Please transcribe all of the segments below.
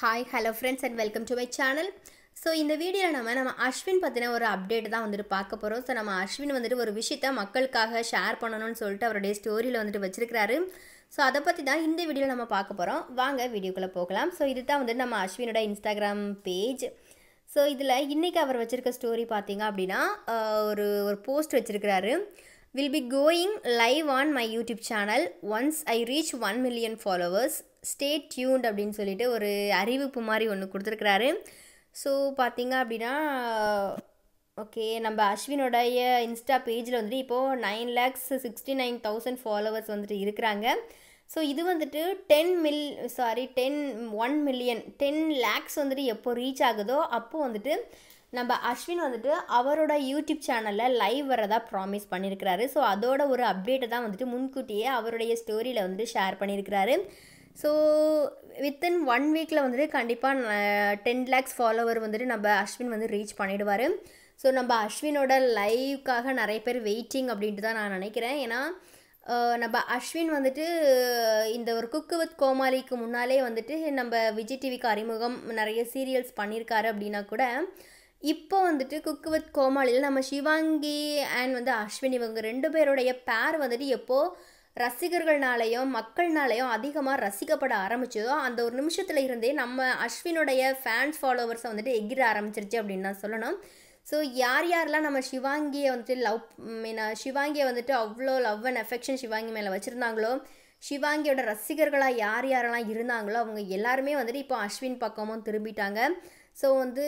hi hello friends and welcome to my channel so இந்த வீடியோவில் நம்ம நம்ம அஸ்வின் பற்றின ஒரு அப்டேட் தான் வந்துட்டு பார்க்க போகிறோம் ஸோ நம்ம அஸ்வின் வந்துட்டு ஒரு விஷயத்த மக்களுக்காக ஷேர் பண்ணணும்னு சொல்லிட்டு அவருடைய ஸ்டோரியில் வந்துட்டு வச்சிருக்கிறாரு ஸோ அதை பற்றி தான் இந்த வீடியோவில் நம்ம பார்க்க போகிறோம் வாங்க வீடியோக்குள்ளே போகலாம் ஸோ இது தான் வந்துட்டு நம்ம அஸ்வினோட இன்ஸ்டாகிராம் பேஜ் ஸோ இதில் இன்றைக்கி அவர் வச்சுருக்க ஸ்டோரி பார்த்தீங்க அப்படின்னா ஆஹ், ஒரு ஒரு போஸ்ட் வச்சுருக்கிறாரு will be going live on my YouTube channel once I reach one million followers stay tuned அப்படின்னு சொல்லிட்டு ஒரு அறிவிப்பு மாதிரி ஒன்று கொடுத்துருக்குறாரு ஸோ பார்த்தீங்க அப்படின்னா ஓகே நம்ம அஸ்வினோடைய இன்ஸ்டா பேஜில் வந்துட்டு இப்போது nine lakhs sixty nine thousand followers வந்துட்டு இருக்கிறாங்க ஸோ இது வந்துட்டு ten mil sorry ten one million ten lakhs வந்துட்டு எப்போ ரீச் ஆகுதோ அப்போ வந்துட்டு நம்ம அஸ்வின் வந்துட்டு அவரோட யூடியூப் சேனலில் லைவ் வரதா ப்ராமிஸ் பண்ணியிருக்கிறாரு ஸோ அதோட ஒரு அப்டேட்டை தான் வந்துட்டு முன்கூட்டியே அவருடைய ஸ்டோரியில் வந்துட்டு ஷேர் பண்ணியிருக்கிறாரு ஸோ வித்தின் ஒன் வீக்கில் வந்துட்டு கண்டிப்பாக டென் லேக்ஸ் ஃபாலோவர் வந்துட்டு நம்ம அஸ்வின் வந்து ரீச் பண்ணிடுவார் ஸோ நம்ம அஸ்வினோட லைவ்க்காக நிறைய பேர் வெயிட்டிங் அப்படின்ட்டு தான் நான் நினைக்கிறேன் ஏன்னா அஹ், நம்ம அஸ்வின் வந்துட்டு இந்த ஒரு குக்கு வித் கோமாளிக்கு முன்னாலே வந்துட்டு நம்ம விஜய் டிவிக்கு அறிமுகம் நிறைய சீரியல்ஸ் பண்ணியிருக்காரு அப்படின்னா கூட இப்போ வந்துட்டு குக்கு வித் கோமாளியில் நம்ம சிவாங்கி அண்ட் வந்து அஸ்வின் இவங்க ரெண்டு பேருடைய பேர் வந்துட்டு எப்போ ரசிகர்கள்னாலையும் மக்கள்னாலையும் அதிகமாக ரசிக்கப்பட ஆரம்பிச்சதோ அந்த ஒரு நிமிஷத்தில் இருந்தே நம்ம அஸ்வினுடைய ஃபேன்ஸ் ஃபாலோவர்ஸை வந்துட்டு எகிர ஆரம்பிச்சிருச்சு அப்படின்னு நான் சொல்லணும் ஸோ யார் யாரெல்லாம் நம்ம சிவாங்கியை வந்துட்டு லவ் மீன் சிவாங்கியை வந்துட்டு அவ்வளோ லவ் அண்ட் அஃபெக்ஷன் சிவாங்கி மேலே வச்சுருந்தாங்களோ சிவாங்கியோட ரசிகர்களாக யார் யாரெல்லாம் இருந்தாங்களோ அவங்க எல்லாருமே வந்துட்டு இப்போ அஸ்வின் பக்கமும் திரும்பிட்டாங்க ஸோ வந்து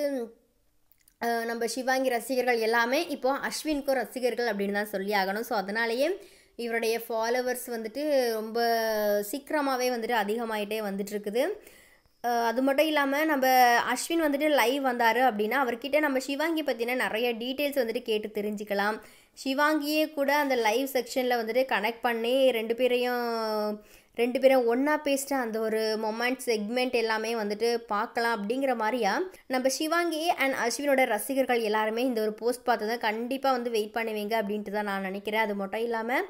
அஹ், நம்ம சிவாங்கி ரசிகர்கள் எல்லாமே இப்போ அஸ்வினுக்கும் ரசிகர்கள் அப்படின்னு தான் சொல்லி ஆகணும் ஸோ அதனாலேயே இவருடைய ஃபாலோவர்ஸ் வந்துட்டு ரொம்ப சீக்கிரமாகவே வந்துட்டு அதிகமாயிட்டே வந்துட்டு இருக்குது அஹ், அது மட்டும் இல்லாமல் நம்ம அஸ்வின் வந்துட்டு லைவ் வந்தார் அப்படின்னா அவர்கிட்ட நம்ம சிவாங்கி பற்றின நிறைய டீட்டெயில்ஸ் வந்துட்டு கேட்டு தெரிஞ்சுக்கலாம் சிவாங்கியே கூட அந்த லைவ் செக்ஷனில் வந்துட்டு கனெக்ட் பண்ணி ரெண்டு பேரையும் ரெண்டு பேரும் ஒன்றா பேசிட்டு அந்த ஒரு மொமெண்ட் செக்மெண்ட் எல்லாமே வந்துட்டு பார்க்கலாம் அப்படிங்கிற மாதிரியா நம்ம சிவாங்கி அண்ட் அஸ்வினோட ரசிகர்கள் எல்லாருமே இந்த ஒரு போஸ்ட் பார்த்து தான் கண்டிப்பாக வந்து வெயிட் பண்ணுவீங்க அப்படின்ட்டு தான் நான் நினைக்கிறேன் அது மட்டும் இல்லாமல்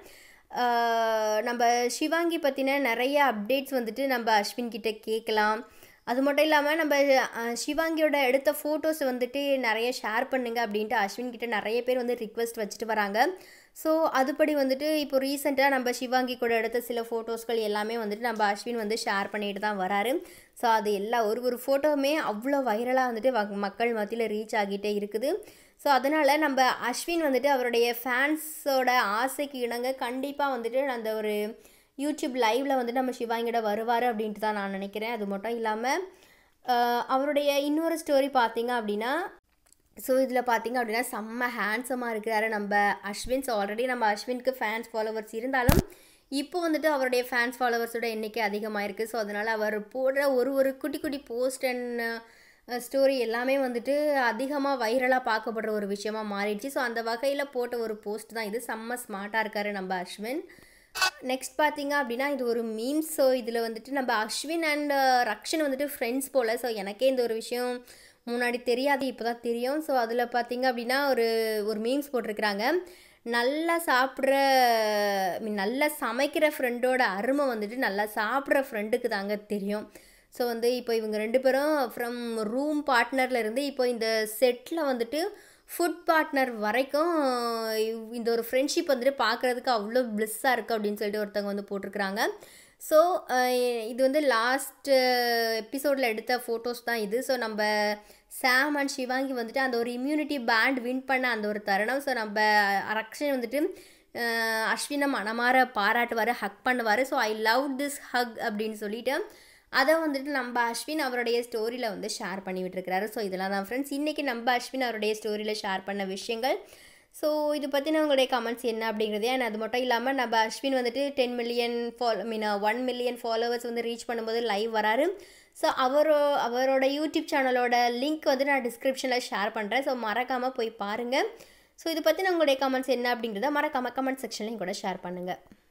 ஆஹ், நம்ம சிவாங்கி பற்றின நிறைய அப்டேட்ஸ் வந்துட்டு நம்ம அஸ்வின் கிட்ட கேட்கலாம் அது மட்டும் இல்லாமல் நம்ம அஹ், சிவாங்கியோட எடுத்த ஃபோட்டோஸ் வந்துட்டு நிறைய ஷேர் பண்ணுங்க அப்படின்ட்டு அஸ்வின் கிட்ட நிறைய பேர் வந்து ரிக்வெஸ்ட் வச்சுட்டு வராங்க ஸோ அதுபடி வந்துட்டு இப்போ ரீசெண்டாக நம்ம சிவாங்கி கூட எடுத்த சில ஃபோட்டோஸ்கள் எல்லாமே வந்துட்டு நம்ம அஸ்வின் வந்து ஷேர் பண்ணிட்டு தான் வராரு ஸோ அது எல்லா ஒரு ஒரு ஃபோட்டோவுமே அவ்வளோ வைரலாக வந்துட்டு வ- மக்கள் மத்தியில் ரீச் ஆகிட்டே இருக்குது ஸோ அதனால் நம்ம அஸ்வின் வந்துட்டு அவருடைய ஃபேன்ஸோட ஆசைக்கு இணங்க கண்டிப்பாக வந்துட்டு அந்த ஒரு யூடியூப் லைவில் வந்து நம்ம சிவாங்கியோட வருவார் அப்படின்ட்டு தான் நான் நினைக்கிறேன் அது மட்டும் இல்லாமல் அவருடைய இன்னொரு ஸ்டோரி பார்த்தீங்க அப்படின்னா ஸோ இதில் பார்த்தீங்க அப்படின்னா செம்ம ஹேண்ட்ஸமாக இருக்கிறாரு நம்ம அஸ்வின் ஸோ ஆல்ரெடி நம்ம அஸ்வினுக்கு ஃபேன்ஸ் ஃபாலோவர்ஸ் இருந்தாலும் இப்போ வந்துட்டு அவருடைய ஃபேன்ஸ் ஃபாலோவர்ஸோட எண்ணிக்கை அதிகமாக இருக்குது ஸோ அதனால் அவர் போடுற ஒரு ஒரு குட்டி குட்டி போஸ்ட் அண்ட் ஸ்டோரி எல்லாமே வந்துட்டு அதிகமாக வைரலாக பார்க்கப்படுற ஒரு விஷயமா மாறிடுச்சு ஸோ அந்த வகையில் போட்ட ஒரு போஸ்ட் தான் இது செம்ம ஸ்மார்ட்டாக இருக்காரு நம்ம அஸ்வின் நெக்ஸ்ட் பார்த்தீங்க அப்படின்னா இது ஒரு மீம்ஸ் ஸோ இதில் வந்துட்டு நம்ம அஸ்வின் அண்ட் ரக்ஷன் வந்துட்டு ஃப்ரெண்ட்ஸ் போல் ஸோ எனக்கே இந்த ஒரு விஷயம் முன்னாடி தெரியாது இப்போ தான் தெரியும் ஸோ அதில் பார்த்தீங்க அப்படின்னா ஒரு ஒரு மீம்ஸ் போட்டிருக்கிறாங்க நல்லா சாப்பிட்ற மீன் நல்லா சமைக்கிற ஃப்ரெண்டோட அருமை வந்துட்டு நல்லா சாப்பிட்ற ஃப்ரெண்டுக்கு தாங்க தெரியும் ஸோ வந்து இப்போ இவங்க ரெண்டு பேரும் ஃப்ரம் ரூம் பார்ட்னர்ல இருந்து இப்போ இந்த செட்டில் வந்துட்டு ஃபுட் பார்ட்னர் வரைக்கும் இவ்- இந்த ஒரு ஃப்ரெண்ட்ஷிப் வந்துட்டு பார்க்குறதுக்கு அவ்வளோ ப்ளிஸ்ஸாக இருக்குது அப்படின்னு சொல்லிட்டு ஒருத்தவங்க வந்து போட்டிருக்கிறாங்க ஸோ இது வந்து லாஸ்ட் எபிசோடில் எடுத்த ஃபோட்டோஸ் தான் இது ஸோ நம்ம சாம் அண்ட் சிவாங்கி வந்துட்டு அந்த ஒரு இம்யூனிட்டி பேண்ட் வின் பண்ண அந்த ஒரு தருணம் ஸோ நம்ம ரக்ஷன் வந்துட்டு அஹ், அஸ்வினை மனமார பாராட்டுவார் ஹக் பண்ணுவார் so I love this hug அப்படின்னு சொல்லிட்டு அதை வந்துட்டு நம்ம அஸ்வின் அவருடைய ஸ்டோரியில் வந்து ஷேர் பண்ணி விட்டுருக்கிறாரு ஸோ இதெல்லாம் தான் ஃப்ரெண்ட்ஸ் இன்றைக்கி நம்ம அஸ்வின் அவருடைய ஸ்டோரியில் ஷேர் பண்ண விஷயங்கள் ஸோ இது பற்றின உங்களுடைய கமெண்ட்ஸ் என்ன அப்படிங்கிறதே and அது மட்டும் இல்லாமல் நம்ம அஸ்வின் வந்துட்டு ten million follow mean one million followers வந்து ரீச் பண்ணும்போது லைவ் வராரு ஸோ அவரோ அவரோட யூடியூப் சேனலோட லிங்க் வந்து நான் டிஸ்கிரிப்ஷனில் ஷேர் பண்ணுறேன் ஸோ மறக்காமல் போய் பாருங்கள் ஸோ இது பற்றின உங்களுடைய கமெண்ட்ஸ் என்ன அப்படிங்கிறத மறக்காமல் கமெண்ட் செக்ஷன்லையும் கூட ஷேர் பண்ணுங்கள்